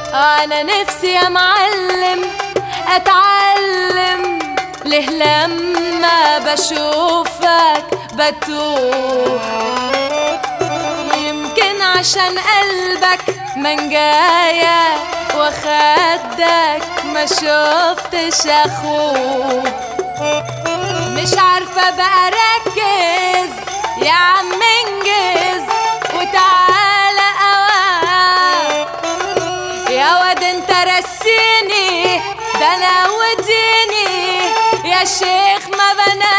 انا نفسي يا معلم اتعلم ليه لما بشوفك بتوه يمكن عشان قلبك منجايا وخدك ما شفتش اخوه مش عارفة بقى ركز يا عم انجز وتعالى اوام يا واد انت رسيني ده انا وديني يا شيخ ما بنا